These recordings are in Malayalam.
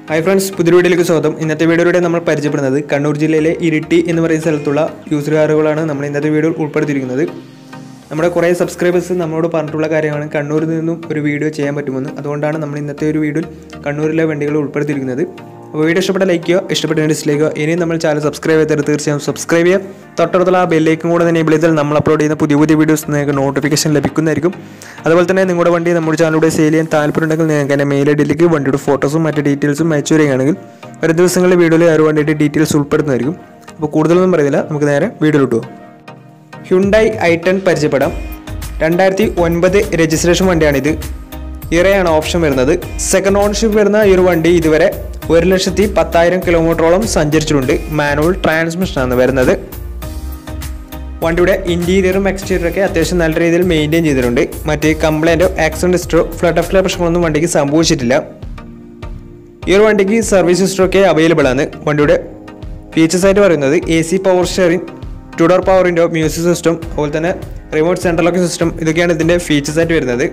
ഹായ് ഫ്രണ്ട്സ് പുതിയ വീഡിയോയിലേക്ക് സ്വാഗതം ഇന്നത്തെ വീഡിയോയിലൂടെ നമ്മൾ പരിചയപ്പെടുന്നത് കണ്ണൂർ ജില്ലയിലെ ഇരിട്ടി എന്ന് പറയുന്ന സ്ഥലത്തുള്ള യൂസർ കാറുകളാണ് നമ്മൾ ഇന്നത്തെ വീഡിയോയിൽ ഉൾപ്പെടുത്തിയിരിക്കുന്നത് നമ്മുടെ കുറേ സബ്സ്ക്രൈബേഴ്സ് നമ്മളോട് പറഞ്ഞിട്ടുള്ള കാര്യമാണ് കണ്ണൂരിൽ നിന്നും ഒരു വീഡിയോ ചെയ്യാൻ പറ്റുമെന്ന് അതുകൊണ്ടാണ് നമ്മൾ ഇന്നത്തെ ഒരു വീഡിയോയിൽ കണ്ണൂരിലെ വണ്ടികൾ ഉൾപ്പെടുത്തിയിരിക്കുന്നത് അപ്പോൾ വീഡിയോ ഇഷ്ടപ്പെട്ട ലൈക്ക് ചെയ്യുക ഇഷ്ടപ്പെട്ട ഡിസ്ലൈക്ക് ചെയ്യുക ഇനിയും നമ്മൾ ചാനൽ സബ്സ്ക്രൈബ് ചെയ്തിട്ട് തീർച്ചയായും സബ്സ്ക്രൈബ് ചെയ്യുക തൊട്ടടുത്തുള്ള ആ ബെല്ലേക്കും കൂടെ തന്നെ എബിൾ ചെയ്താൽ നമ്മൾ അപ്ലോഡ് ചെയ്യുന്ന പുതിയ പുതിയ വീഡിയോസ് നിങ്ങൾക്ക് നോട്ടിഫിക്കേഷൻ ലഭിക്കുന്നതായിരിക്കും അതുപോലെ തന്നെ നിങ്ങളുടെ വണ്ടി നമ്മുടെ ചാനലിലൂടെ സെയിൽ ചെയ്യാൻ താല്പര്യമുണ്ടെങ്കിൽ നിങ്ങൾക്ക് എൻ്റെ മെയിൽ ഐ ഡിയിലേക്ക് വണ്ടിയുടെ ഫോട്ടോസും മറ്റ് ഡീറ്റെയിൽസും അയച്ചു വരികയാണെങ്കിൽ വരും ദിവസങ്ങളിൽ വീഡിയോയിൽ ആ ഒരു വണ്ടിയുടെ ഡീറ്റെയിൽസ് ഉൾപ്പെടുന്നതായിരിക്കും അപ്പോൾ കൂടുതലൊന്നും പറയുന്നില്ല നമുക്ക് നേരെ വീഡിയോയിലോട്ട് പോകാം ഹ്യുണ്ടായി ഐ ടെൻ പരിചയപ്പെടാം രണ്ടായിരത്തി ഒൻപത് രജിസ്ട്രേഷൻ വണ്ടിയാണിത് ഇറയാണ് ഓപ്ഷൻ വരുന്നത് സെക്കൻഡ് ഓൺഷിപ്പ് വരുന്ന ഈ ഒരു വണ്ടി ഇതുവരെ ഒരു ലക്ഷത്തി പത്തായിരം കിലോമീറ്ററോളം സഞ്ചരിച്ചിട്ടുണ്ട് മാനുവൽ ട്രാൻസ്മിഷനാണ് വരുന്നത് വണ്ടിയുടെ ഇന്റീരിയറും എക്സ്റ്റീരിയറും ഒക്കെ അത്യാവശ്യം നല്ല രീതിയിൽ മെയിൻറ്റെയിൻ ചെയ്തിട്ടുണ്ട് മറ്റ് കംപ്ലൈൻറ്റോ ആക്സിഡന്റ് ഹിസ്റ്ററോ ഫ്ലഡ് ഓഫ് പ്രശ്നങ്ങളൊന്നും വണ്ടിക്ക് സംഭവിച്ചിട്ടില്ല ഈ ഒരു വണ്ടിക്ക് സർവീസ് ഹിസ്റ്റർ ഒക്കെ അവൈലബിൾ ആണ് വണ്ടിയുടെ ഫീച്ചേഴ്സ് ആയിട്ട് പറയുന്നത് A C power steering two door പവറിൻ്റെ മ്യൂസിക് സിസ്റ്റം അതുപോലെ തന്നെ റിമോട്ട് സെൻട്രൽ ലോക്ക് സിസ്റ്റം ഇതൊക്കെയാണ് ഇതിൻ്റെ ഫീച്ചേഴ്സ് ആയിട്ട് വരുന്നത്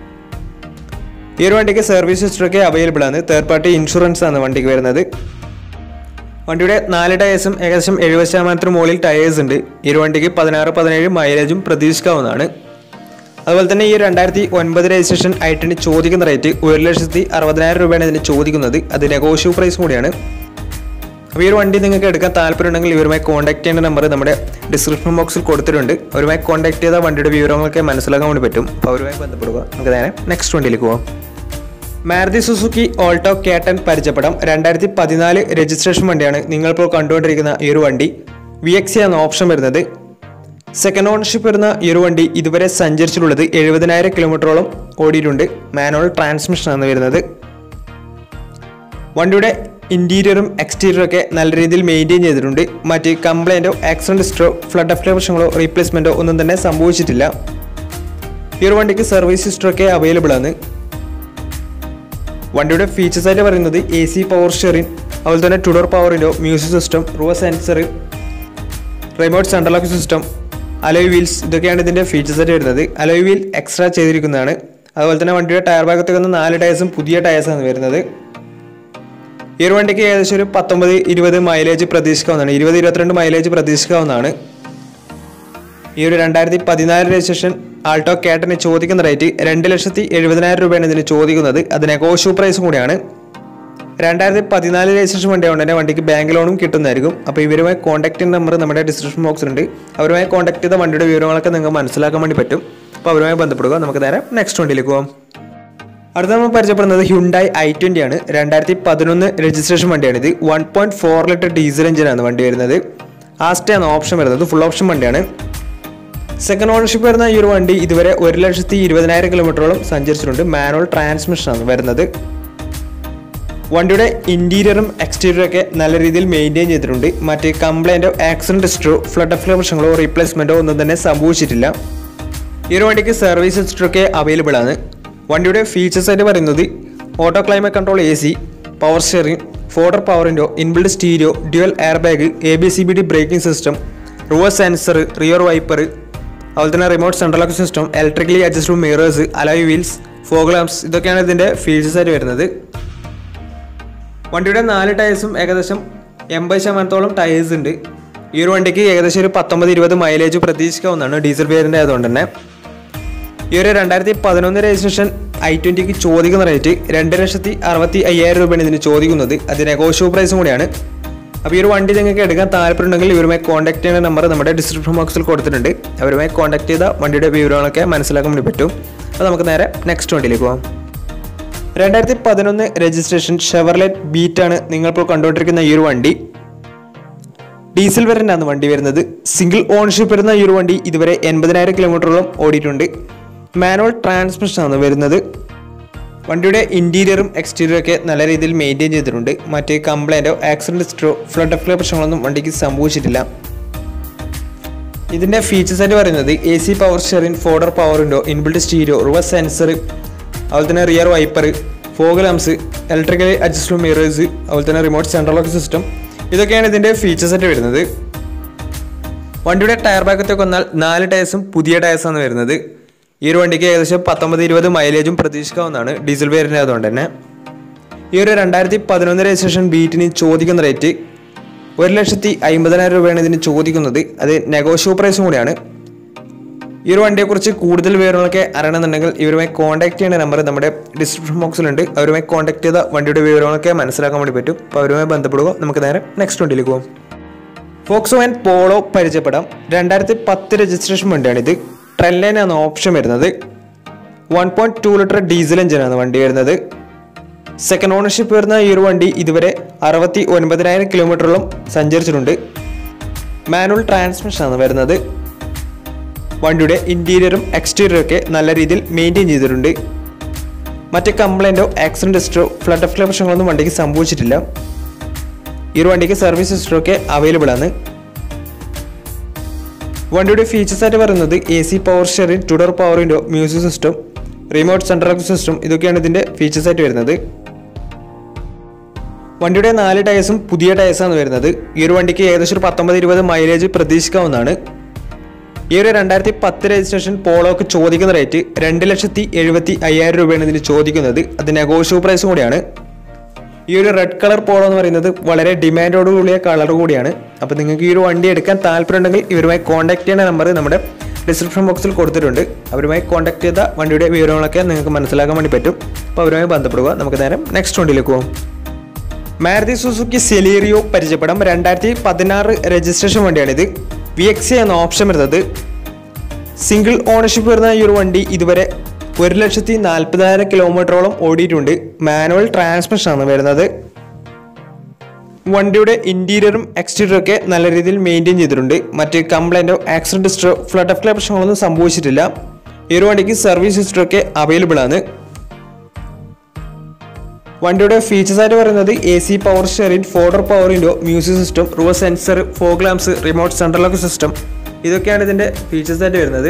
ഈ ഒരു വണ്ടിക്ക് സർവീസ് ഹിസ്റ്റർ ഒക്കെ അവൈലബിൾ ആണ് തേർഡ് പാർട്ടി ഇൻഷുറൻസ് ആണ് വണ്ടിക്ക് വരുന്നത് വണ്ടിയുടെ നാല് ടയേഴ്സും ഏകദേശം എഴുപത് ശതമാനത്തിന് മുകളിൽ ടയേഴ്സ് ഉണ്ട് ഈ ഒരു വണ്ടിക്ക് പതിനാറ് പതിനേഴ് മൈലേജും പ്രതീക്ഷിക്കാവുന്നതാണ് അതുപോലെ തന്നെ ഈ രണ്ടായിരത്തി ഒൻപത് രജിസ്ട്രേഷൻ ഐറ്റിന് ചോദിക്കുന്ന റേറ്റ് ഒരു ലക്ഷത്തി അറുപതിനായിരം രൂപയാണ് ഇതിന് ചോദിക്കുന്നത് അത് നെഗോഷ്യബിൾ പ്രൈസ് കൂടിയാണ് അപ്പോൾ ഈ ഒരു വണ്ടി നിങ്ങൾക്ക് എടുക്കാൻ താല്പര്യമുണ്ടെങ്കിൽ ഇവരുമായി കോൺടാക്ട് ചെയ്യേണ്ട നമ്പർ നമ്മുടെ ഡിസ്ക്രിപ്ഷൻ ബോക്സിൽ കൊടുത്തിട്ടുണ്ട് അവരുമായി കോൺടാക്ട് ചെയ്താൽ വണ്ടിയുടെ വിവരങ്ങളൊക്കെ മനസ്സിലാക്കാൻ വേണ്ടി പറ്റും അപ്പോൾ അവരുമായി ബന്ധപ്പെടുക നമുക്ക് നേരെ നെക്സ്റ്റ് വണ്ടിയിലേക്ക് പോകാം മാരുതി സുസുക്കി ഓൾട്ടോ കേട്ടൻ പരിചയപ്പെടാം രണ്ടായിരത്തി പതിനാല് രജിസ്ട്രേഷൻ വണ്ടിയാണ് നിങ്ങളിപ്പോൾ കണ്ടുകൊണ്ടിരിക്കുന്ന ഈ ഒരു വണ്ടി വി എക്സി എന്ന ഓപ്ഷൻ വരുന്നത് സെക്കൻഡ് ഓണർഷിപ്പ് വരുന്ന ഈ ഒരു വണ്ടി ഇതുവരെ സഞ്ചരിച്ചിട്ടുള്ളത് എഴുപതിനായിരം കിലോമീറ്ററോളം ഓടിയിട്ടുണ്ട് മാനുവൽ ട്രാൻസ്മിഷനാണ് വരുന്നത് വണ്ടിയുടെ ഇന്റീരിയറും എക്സ്റ്റീരിയറും ഒക്കെ നല്ല രീതിയിൽ മെയിൻറ്റെയിൻ ചെയ്തിട്ടുണ്ട് മറ്റ് കംപ്ലൈൻറ്റോ ആക്സിഡന്റ് ഹിസ്റ്ററോ ഫ്ലഡ് ഓഫ് പ്രശ്നങ്ങളോ റീപ്ലേസ്മെൻറ്റോ ഒന്നും തന്നെ സംഭവിച്ചിട്ടില്ല ഈ ഒരു വണ്ടിക്ക് സർവീസ് ഹിസ്റ്ററൊക്കെ അവൈലബിൾ ആണ് വണ്ടിയുടെ ഫീച്ചേഴ്സ് ആയിട്ട് പറയുന്നത് എ സി പവർ ഷെയറിംഗ് അതുപോലെ തന്നെ ടുഡോർ പവറിൻ്റെ മ്യൂസിക് സിസ്റ്റം റൂവ sensor remote central lock system alloy wheels ഇതൊക്കെയാണ് ഇതിൻ്റെ ഫീച്ചേഴ്സ് ആയിട്ട് വരുന്നത് അലോയ് വീൽ എക്സ്ട്രാ ചെയ്തിരിക്കുന്നതാണ് അതുപോലെ തന്നെ വണ്ടിയുടെ ടയർ ഭാഗത്തേക്ക് വന്ന നാല് ടയേഴ്സും പുതിയ ടയേഴ്സാണ് വരുന്നത് ഈ ഒരു വണ്ടിക്ക് ഏകദേശം ഒരു പത്തൊമ്പത് ഇരുപത് മൈലേജ് പ്രതീക്ഷിക്കാവുന്നതാണ് ഇരുപത് ഇരുപത്തിരണ്ട് മൈലേജ് പ്രതീക്ഷിക്കാവുന്നതാണ് ഈ ഒരു രണ്ടായിരത്തി പതിനാല് രജിസ്ട്രേഷൻ ആൾട്ടോ കേട്ടന് ചോദിക്കുന്ന റേറ്റ് രണ്ട് ലക്ഷത്തി എഴുപതിനായിരം രൂപയാണ് ഇതിന് ചോദിക്കുന്നത് അത് നെഗോഷ്യൂ പ്രൈസും കൂടിയാണ് രണ്ടായിരത്തി പതിനാല് രജിസ്ട്രേഷൻ വണ്ടി കൊണ്ട് തന്നെ വണ്ടിക്ക് ബാങ്ക് ലോണും കിട്ടുന്നതായിരിക്കും അപ്പോൾ ഇവരുമായി കോൺടാക്ട് നമ്പർ നമ്മുടെ ഡിസ്ക്രിപ്ഷൻ ബോക്സിലുണ്ട് അവരുമായി കോൺടാക്ട് ചെയ്ത വണ്ടിയുടെ വിവരങ്ങളൊക്കെ നിങ്ങൾക്ക് മനസ്സിലാക്കാൻ വേണ്ടി പറ്റും അപ്പോൾ അവരുമായി ബന്ധപ്പെടുക നമുക്ക് നേരെ നെക്സ്റ്റ് വണ്ടിയിലേക്ക് പോകാം അടുത്ത നമ്മൾ പരിചയപ്പെടുന്നത് ഹ്യുണ്ടായി ഐ ട്വൻ്റി ആണ് രണ്ടായിരത്തി പതിനൊന്ന് രജിസ്ട്രേഷൻ വണ്ടിയാണിത് one point four litre diesel എഞ്ചിനാണ് വണ്ടി വരുന്നത് ആസ്റ്റയാണ് ഓപ്ഷൻ വരുന്നത് ഫുൾ ഓപ്ഷൻ വണ്ടിയാണ് സെക്കൻഡ് ഓണർഷിപ്പ് വരുന്ന ഈ ഒരു വണ്ടി ഇതുവരെ ഒരു ലക്ഷത്തി ഇരുപതിനായിരം കിലോമീറ്ററോളം സഞ്ചരിച്ചിട്ടുണ്ട് മാനുവൽ ട്രാൻസ്മിഷനാണ് വരുന്നത് വണ്ടിയുടെ ഇന്റീരിയറും എക്സ്റ്റീരിയറും ഒക്കെ നല്ല രീതിയിൽ മെയിൻറ്റെയിൻ ചെയ്തിട്ടുണ്ട് മറ്റ് കംപ്ലൈൻറ്റോ ആക്സിഡന്റ് ഹിസ്റ്ററോ ഫ്ലഡ് ഓഫ് പ്രശ്നങ്ങളോ റീപ്ലേസ്മെൻറ്റോ ഒന്നും തന്നെ സംഭവിച്ചിട്ടില്ല ഈ ഒരു വണ്ടിക്ക് സർവീസ് ഹിസ്റ്ററൊക്കെ അവൈലബിൾ ആണ് വണ്ടിയുടെ ഫീച്ചേഴ്സ് ആയിട്ട് പറയുന്നത് auto climate control A C power steering four door പവറിൻ്റെ inbuilt stereo dual air bag A B C B D braking system reverse sensor rear wiper അതുപോലെ തന്നെ remote central lock system electrically adjustable mirrors alloy wheels fog lamps ഇതൊക്കെയാണ് ഇതിൻ്റെ ഫീച്ചേഴ്സ് ആയിട്ട് വരുന്നത് വണ്ടിയുടെ നാല് ടയേഴ്സും ഏകദേശം എൺപത് ശതമാനത്തോളം ടയേഴ്സ് ഉണ്ട് ഈ ഒരു വണ്ടിക്ക് ഏകദേശം ഒരു പത്തൊമ്പത് ഇരുപത് മൈലേജ് പ്രതീക്ഷിക്കാവുന്നതാണ് ഡീസൽ വേരിയൻ്റ് ആയതുകൊണ്ട് തന്നെ ഈ ഒരു രണ്ടായിരത്തി പതിനൊന്ന് രജിസ്ട്രേഷൻ ഐ ട്വൻറ്റിക്ക് ചോദിക്കുന്ന റേറ്റ് രണ്ട് ലക്ഷത്തി അറുപത്തി അയ്യായിരം രൂപയാണ് ഇതിന് ചോദിക്കുന്നത് അത് നെഗോഷ്യബിൾ പ്രൈസും കൂടിയാണ് അപ്പോൾ ഈ ഒരു വണ്ടി നിങ്ങൾക്ക് എടുക്കാൻ താല്പര്യമുണ്ടെങ്കിൽ ഇവരുമായി കോൺടാക്ട് ചെയ്യുന്ന നമ്പർ നമ്മുടെ ഡിസ്ക്രിപ്ഷൻ ബോക്സിൽ കൊടുത്തിട്ടുണ്ട് അവരുമായി കോൺടാക്ട് ചെയ്ത വണ്ടിയുടെ വിവരങ്ങളൊക്കെ മനസ്സിലാക്കാൻ വേണ്ടി പറ്റും അപ്പോൾ നമുക്ക് നേരെ നെക്സ്റ്റ് വണ്ടിയിലേക്ക് പോകാം രണ്ടായിരത്തി പതിനൊന്ന് രജിസ്ട്രേഷൻ ഷെവർലെറ്റ് ബീറ്റാണ് നിങ്ങളിപ്പോൾ കണ്ടുകൊണ്ടിരിക്കുന്ന ഈ ഒരു വണ്ടി ഡീസൽ വേരിയൻ്റാണ് വണ്ടി വരുന്നത് സിംഗിൾ ഓൺഷിപ്പ് വരുന്ന ഈ ഒരു വണ്ടി ഇതുവരെ എൺപതിനായിരം കിലോമീറ്ററോളം ഓടിയിട്ടുണ്ട് മാനുവൽ ട്രാൻസ്മിഷനാണ് വരുന്നത് വണ്ടിയുടെ ഇൻറ്റീരിയറും എക്സ്റ്റീരിയറും ഒക്കെ നല്ല രീതിയിൽ മെയിൻറ്റെയിൻ ചെയ്തിട്ടുണ്ട് മറ്റ് കംപ്ലൈൻറ്റോ ആക്സിഡൻറ്റ് ഹിസ്റ്ററോ ഫ്ലഡ് ഓഫ് പ്രശ്നങ്ങളൊന്നും വണ്ടിക്ക് സംഭവിച്ചിട്ടില്ല ഇതിൻ്റെ ഫീച്ചേഴ്സ് ആയിട്ട് പറയുന്നത് A C power steering four door പവറിൻ്റോ ഇൻബിൾഡ് സ്റ്റീരിയോ റിവേഴ്സ് സെൻസർ അതുപോലെ തന്നെ rear wiper fog lamps electrically adjustable mirrors അതുപോലെ തന്നെ റിമോട്ട് സെൻട്രൽ ലോക്ക് സിസ്റ്റം ഇതൊക്കെയാണ് ഇതിൻ്റെ ഫീച്ചേഴ്സ് ആയിട്ട് വരുന്നത് വണ്ടിയുടെ ടയർ ഭാഗത്തേക്ക് വന്നാൽ നാല് ടയേഴ്സും പുതിയ ടയേഴ്സാണ് വരുന്നത് ഈ ഒരു വണ്ടിക്ക് ഏകദേശം പത്തൊമ്പത് ഇരുപത് മൈലേജും പ്രതീക്ഷിക്കാവുന്നതാണ് ഡീസൽ വേരിയൻ്റ് ആയതുകൊണ്ട് തന്നെ ഈ ഒരു രണ്ടായിരത്തി പതിനൊന്ന് രജിസ്ട്രേഷൻ ബീറ്റിന് ചോദിക്കുന്ന റേറ്റ് ഒരു ലക്ഷത്തി അമ്പതിനായിരം രൂപയാണ് ഇതിന് ചോദിക്കുന്നത് അത് നെഗോഷ്യോ പ്രൈസും കൂടിയാണ് ഈ ഒരു വണ്ടിയെക്കുറിച്ച് കൂടുതൽ വിവരങ്ങളൊക്കെ അറിയണമെന്നുണ്ടെങ്കിൽ ഇവരുമായി കോൺടാക്ട് ചെയ്യേണ്ട നമ്പർ നമ്മുടെ ഡിസ്ക്രിപ്ഷൻ ബോക്സിലുണ്ട് അവരുമായി കോൺടാക്ട് ചെയ്ത വണ്ടിയുടെ വിവരങ്ങളൊക്കെ മനസ്സിലാക്കാൻ വേണ്ടി പറ്റും അപ്പോൾ അവരുമായി ബന്ധപ്പെടുക നമുക്ക് നേരെ നെക്സ്റ്റ് വണ്ടിയിലേക്ക് പോകാം ഫോക്സോ ആൻഡ് പോളോ പരിചയപ്പെടാം രണ്ടായിരത്തി പത്ത് രജിസ്ട്രേഷൻ വണ്ടിയാണിത് ട്രെൻ ലൈൻ ആണ് ഓപ്ഷൻ വരുന്നത് one point two litre diesel എഞ്ചിനാണ് വണ്ടി വരുന്നത് സെക്കൻഡ് ഓണർഷിപ്പ് വരുന്ന ഈ ഒരു വണ്ടി ഇതുവരെ അറുപത്തി ഒൻപതിനായിരം കിലോമീറ്ററോളം സഞ്ചരിച്ചിട്ടുണ്ട് മാനുവൽ ട്രാൻസ്മിഷൻ ആണ് വരുന്നത് വണ്ടിയുടെ ഇൻറ്റീരിയറും എക്സ്റ്റീരിയറും ഒക്കെ നല്ല രീതിയിൽ മെയിൻറ്റെയിൻ ചെയ്തിട്ടുണ്ട് മറ്റ് കംപ്ലൈൻറ്റോ ആക്സിഡൻറ്റ് ഹിസ്റ്ററോ ഫ്ലഡ് ഓഫ് പ്രശ്നങ്ങളൊന്നും വണ്ടിക്ക് സംഭവിച്ചിട്ടില്ല ഈ ഒരു വണ്ടിക്ക് സർവീസ് ഹിസ്റ്ററോ ഒക്കെ അവൈലബിൾ ആണ് വണ്ടിയുടെ ഫീച്ചേഴ്സ് ആയിട്ട് പറയുന്നത് A C power steering two door power window music system remote central system ഇതൊക്കെയാണ് ഇതിൻ്റെ ഫീച്ചേഴ്സ് ആയിട്ട് വരുന്നത് വണ്ടിയുടെ നാല് ടയേഴ്സും പുതിയ ടയേഴ്സാണ് വരുന്നത് ഈ ഒരു വണ്ടിക്ക് ഏകദേശം ഒരു പത്തൊമ്പത് ഇരുപത് മൈലേജ് പ്രതീക്ഷിക്കാവുന്നതാണ് ഈ ഒരു രണ്ടായിരത്തി പത്ത് രജിസ്ട്രേഷൻ പോളോക്ക് ചോദിക്കുന്ന റേറ്റ് രണ്ട് ലക്ഷത്തി എഴുപത്തി അയ്യായിരം രൂപയാണ് ഇതിന് ചോദിക്കുന്നത് അത് നെഗോഷ്യോ പ്രൈസും കൂടിയാണ് ഈ ഒരു റെഡ് കളർ പോളോ എന്ന് പറയുന്നത് വളരെ ഡിമാൻഡോട് കൂടിയ കളർ കൂടിയാണ് അപ്പോൾ നിങ്ങൾക്ക് ഈ ഒരു വണ്ടി എടുക്കാൻ താല്പര്യമുണ്ടെങ്കിൽ ഇവരുമായി കോൺടാക്ട് ചെയ്യുന്ന നമ്പർ നമ്മുടെ ഡിസ്ക്രിപ്ഷൻ ബോക്സിൽ കൊടുത്തിട്ടുണ്ട് അവരുമായി കോൺടാക്ട് ചെയ്ത വണ്ടിയുടെ വിവരങ്ങളൊക്കെ നിങ്ങൾക്ക് മനസ്സിലാക്കാൻ വേണ്ടി പറ്റും അപ്പോൾ അവരുമായി ബന്ധപ്പെടുക നമുക്ക് നേരം നെക്സ്റ്റ് വണ്ടിയിലേക്ക് പോകും മാരുതി സുസുക്കി സെലീറിയോ പരിചയപ്പെടാം രണ്ടായിരത്തി പതിനാറ് രജിസ്ട്രേഷൻ വണ്ടിയാണിത് വി എക്സ് എന്ന ഓപ്ഷൻ വരുന്നത് സിംഗിൾ ഓണർഷിപ്പ് വരുന്ന ഈ ഒരു വണ്ടി ഇതുവരെ ഒരു ലക്ഷത്തി നാൽപ്പതിനായിരം കിലോമീറ്ററോളം ഓടിയിട്ടുണ്ട് മാനുവൽ ട്രാൻസ്മിഷൻ ആണ് വരുന്നത് വണ്ടിയുടെ ഇന്റീരിയറും എക്സ്റ്റീരിയറും ഒക്കെ നല്ല രീതിയിൽ മെയിൻറ്റെയിൻ ചെയ്തിട്ടുണ്ട് മറ്റ് കംപ്ലൈൻറ്റോ ആക്സിഡന്റ് ഹിസ്റ്ററോ ഫ്ലഡ് ഓഫ് പ്രശ്നങ്ങളൊന്നും സംഭവിച്ചിട്ടില്ല ഈ ഒരു വണ്ടിക്ക് സർവീസ് ഹിസ്റ്ററി ഒക്കെ അവൈലബിൾ ആണ് വണ്ടിയുടെ ഫീച്ചേഴ്സ് ആയിട്ട് പറയുന്നത് A C power steering four door power window music system reverse sensor fog lamps remote central lock system ഇതൊക്കെയാണ് ഇതിൻ്റെ ഫീച്ചേഴ്സ് ആയിട്ട് വരുന്നത്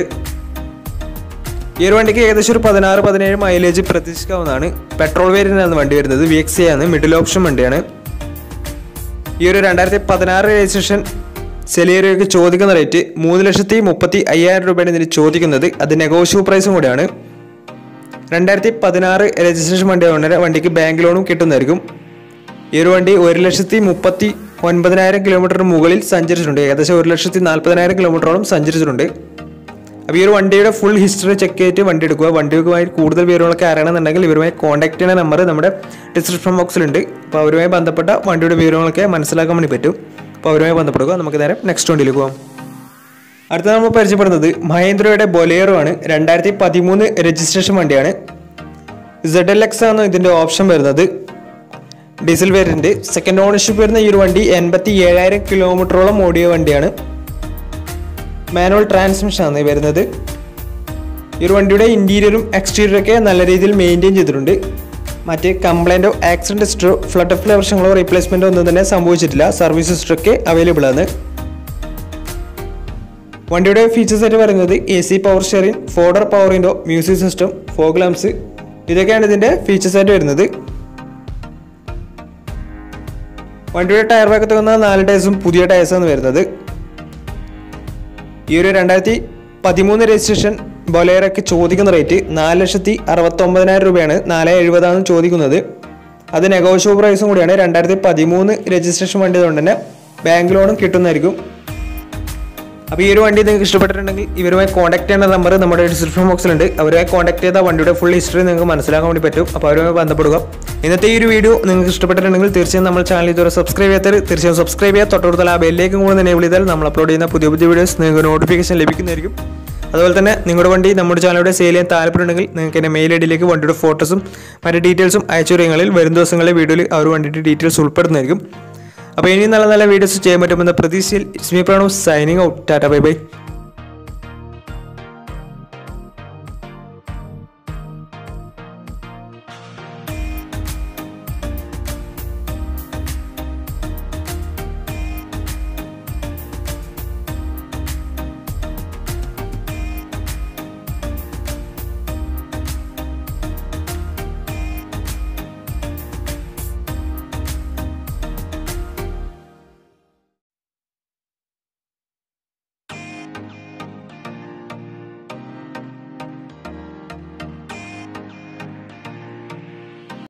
ഈ ഒരു വണ്ടിക്ക് ഏകദേശം ഒരു പതിനാറ് പതിനേഴ് മൈലേജ് പ്രതീക്ഷിക്കാവുന്നതാണ് പെട്രോൾ വേരിയൻ്റാണ് വണ്ടി വരുന്നത് വി എക്സ് ആണ് മിഡിൽ ഓപ്ഷൻ വണ്ടിയാണ് ഈ ഒരു രണ്ടായിരത്തി പതിനാറ് രജിസ്ട്രേഷൻ സെലിയറിയൊക്കെ ചോദിക്കുന്ന റേറ്റ് മൂന്ന് ലക്ഷത്തി മുപ്പത്തി അയ്യായിരം രൂപയാണ് ഇതിന് ചോദിക്കുന്നത് അത് നെഗോഷ്യബിൾ പ്രൈസും കൂടിയാണ് രണ്ടായിരത്തി പതിനാറ് രജിസ്ട്രേഷൻ വണ്ടി ആയതുകൊണ്ട് വണ്ടിക്ക് ബാങ്ക് ലോണും കിട്ടുന്നതായിരിക്കും ഈ ഒരു വണ്ടി ഒരു ലക്ഷത്തി മുപ്പത്തി ഒൻപതിനായിരം കിലോമീറ്ററിന് മുകളിൽ സഞ്ചരിച്ചിട്ടുണ്ട് ഏകദേശം ഒരു ലക്ഷത്തി നാൽപ്പതിനായിരം കിലോമീറ്ററോളം സഞ്ചരിച്ചിട്ടുണ്ട് അപ്പോൾ ഈ ഒരു വണ്ടിയുടെ ഫുൾ ഹിസ്റ്ററി ചെക്ക് ചെയ്തിട്ട് വണ്ടി എടുക്കുക വണ്ടിയുമായി കൂടുതൽ വിവരങ്ങളൊക്കെ അറിയണമെന്നുണ്ടെങ്കിൽ ഇവരുമായി കോൺടാക്ട് ചെയ്യുന്ന നമ്പർ നമ്മുടെ ഡിസ്ക്രിപ്ഷൻ ബോക്സിലുണ്ട് അപ്പോൾ അവരുമായി ബന്ധപ്പെട്ട വണ്ടിയുടെ വിവരങ്ങളൊക്കെ മനസ്സിലാക്കാൻ വേണ്ടി പറ്റും അപ്പോൾ അവരുമായി ബന്ധപ്പെടുക നമുക്ക് നേരെ നെക്സ്റ്റ് വണ്ടിയിലേക്ക് പോകാം അടുത്ത നമ്മൾ പരിചയപ്പെടുന്നത് മഹേന്ദ്രയുടെ ബൊലേറോ ആണ് രണ്ടായിരത്തി പതിമൂന്ന് രജിസ്ട്രേഷൻ വണ്ടിയാണ് സെഡ് എൽ എക്സ് ആണ് ഇതിൻ്റെ ഓപ്ഷൻ വരുന്നത് ഡീസൽ വേരിയൻറ്റ് സെക്കൻഡ് ഓണർഷിപ്പ് വരുന്ന ഈ ഒരു വണ്ടി എൺപത്തി ഏഴായിരം കിലോമീറ്ററോളം ഓടിയ വണ്ടിയാണ് മാനുവൽ ട്രാൻസ്മിഷൻ ആണ് വരുന്നത് ഈ ഒരു വണ്ടിയുടെ ഇൻറ്റീരിയറും എക്സ്റ്റീരിയറും ഒക്കെ നല്ല രീതിയിൽ മെയിൻറ്റെയിൻ ചെയ്തിട്ടുണ്ട് മറ്റ് കംപ്ലൈൻറ്റോ ആക്സിഡൻറ്റ് ഹിസ്റ്ററോ ഫ്ലഡ് ഓഫ് വർഷങ്ങളോ റീപ്ലേസ്മെൻറ്റോ ഒന്നും തന്നെ സംഭവിച്ചിട്ടില്ല സർവീസ് ഹിസ്റ്ററൊക്കെ അവൈലബിൾ ആണ് വണ്ടിയുടെ ഫീച്ചേഴ്സ് ആയിട്ട് പറയുന്നത് A C power steering four door power window music system fog lamps ഇതൊക്കെയാണ് ഇതിൻ്റെ ഫീച്ചേഴ്സ് ആയിട്ട് വരുന്നത് വണ്ടിയുടെ ടയർ ഭാഗത്ത് വന്ന നാല് ടയേഴ്സും പുതിയ ടയേഴ്സാണ് വരുന്നത് ഈ ഒരു രണ്ടായിരത്തി പതിമൂന്ന് രജിസ്ട്രേഷൻ ബൊലേറയ്ക്ക് ചോദിക്കുന്ന റേറ്റ് നാല് ലക്ഷത്തി അറുപത്തൊമ്പതിനായിരം രൂപയാണ് നാല് എഴുപതാണ് ചോദിക്കുന്നത് അത് നെഗോഷ്യബിൾ പ്രൈസും കൂടിയാണ് രണ്ടായിരത്തി പതിമൂന്ന് രജിസ്ട്രേഷൻ വണ്ടി കൊണ്ട് തന്നെ ബാങ്ക് ലോണും കിട്ടുന്നതായിരിക്കും അപ്പോൾ ഈ ഒരു വണ്ടി നിങ്ങൾക്ക് ഇഷ്ടപ്പെട്ടിട്ടുണ്ടെങ്കിൽ ഇവരുമായി കോൺടാക്ട് ചെയ്യേണ്ട നമ്പർ നമ്മുടെ ഡിസ്ക്രിപ്ഷൻ ബോക്സിലുണ്ട് അവരുമായി കോൺടാക്ട് ചെയ്ത വണ്ടിയുടെ ഫുൾ ഹിസ്റ്ററി നിങ്ങൾക്ക് മനസ്സിലാക്കാൻ വേണ്ടി പറ്റും അപ്പോൾ അവരുമായി ബന്ധപ്പെടുക ഇന്നത്തെ ഈ ഒരു വീഡിയോ നിങ്ങൾക്ക് ഇഷ്ടപ്പെട്ടിട്ടുണ്ടെങ്കിൽ തീർച്ചയായും നമ്മൾ ചാനൽ ഇതുവരെ സബ്സ്ക്രൈബ് ചെയ്യാത്തവർ തീർച്ചയായും സബ്സ്ക്രൈബ് ചെയ്യുക തൊട്ടടുത്തുള്ള ആ ബെല്ലേക്കും കൂടെ എനേബിൾ ചെയ്താൽ നമ്മൾ അപ്ലോഡ് ചെയ്യുന്ന പുതിയ പുതിയ വീഡിയോസ് നിങ്ങൾക്ക് നോട്ടിഫിക്കേഷൻ ലഭിക്കുന്നതായിരിക്കും അതുപോലെ തന്നെ നിങ്ങളുടെ വണ്ടി നമ്മുടെ ചാനലിലൂടെ സെയിൽ ചെയ്യാൻ താല്പര്യമുണ്ടെങ്കിൽ നിങ്ങൾക്ക് എൻ്റെ മെയിൽ ഐ ഡിയിലേക്ക് വണ്ടിയുടെ ഫോട്ടോസും മറ്റ് ഡീറ്റെയിൽസും അയച്ചു തരുമെങ്കിൽ വരും ദിവസങ്ങളിലെ വീഡിയോയിൽ അവർ വണ്ടിയുടെ ഡീറ്റെയിൽസ് ഉൾപ്പെടുന്നതായിരിക്കും അപ്പോൾ ഇനി നല്ല നല്ല വീഡിയോസ് ചെയ്യാൻ പറ്റുമെന്ന പ്രതീക്ഷയിൽ ഇസ്മി Pranav signing out tata bye by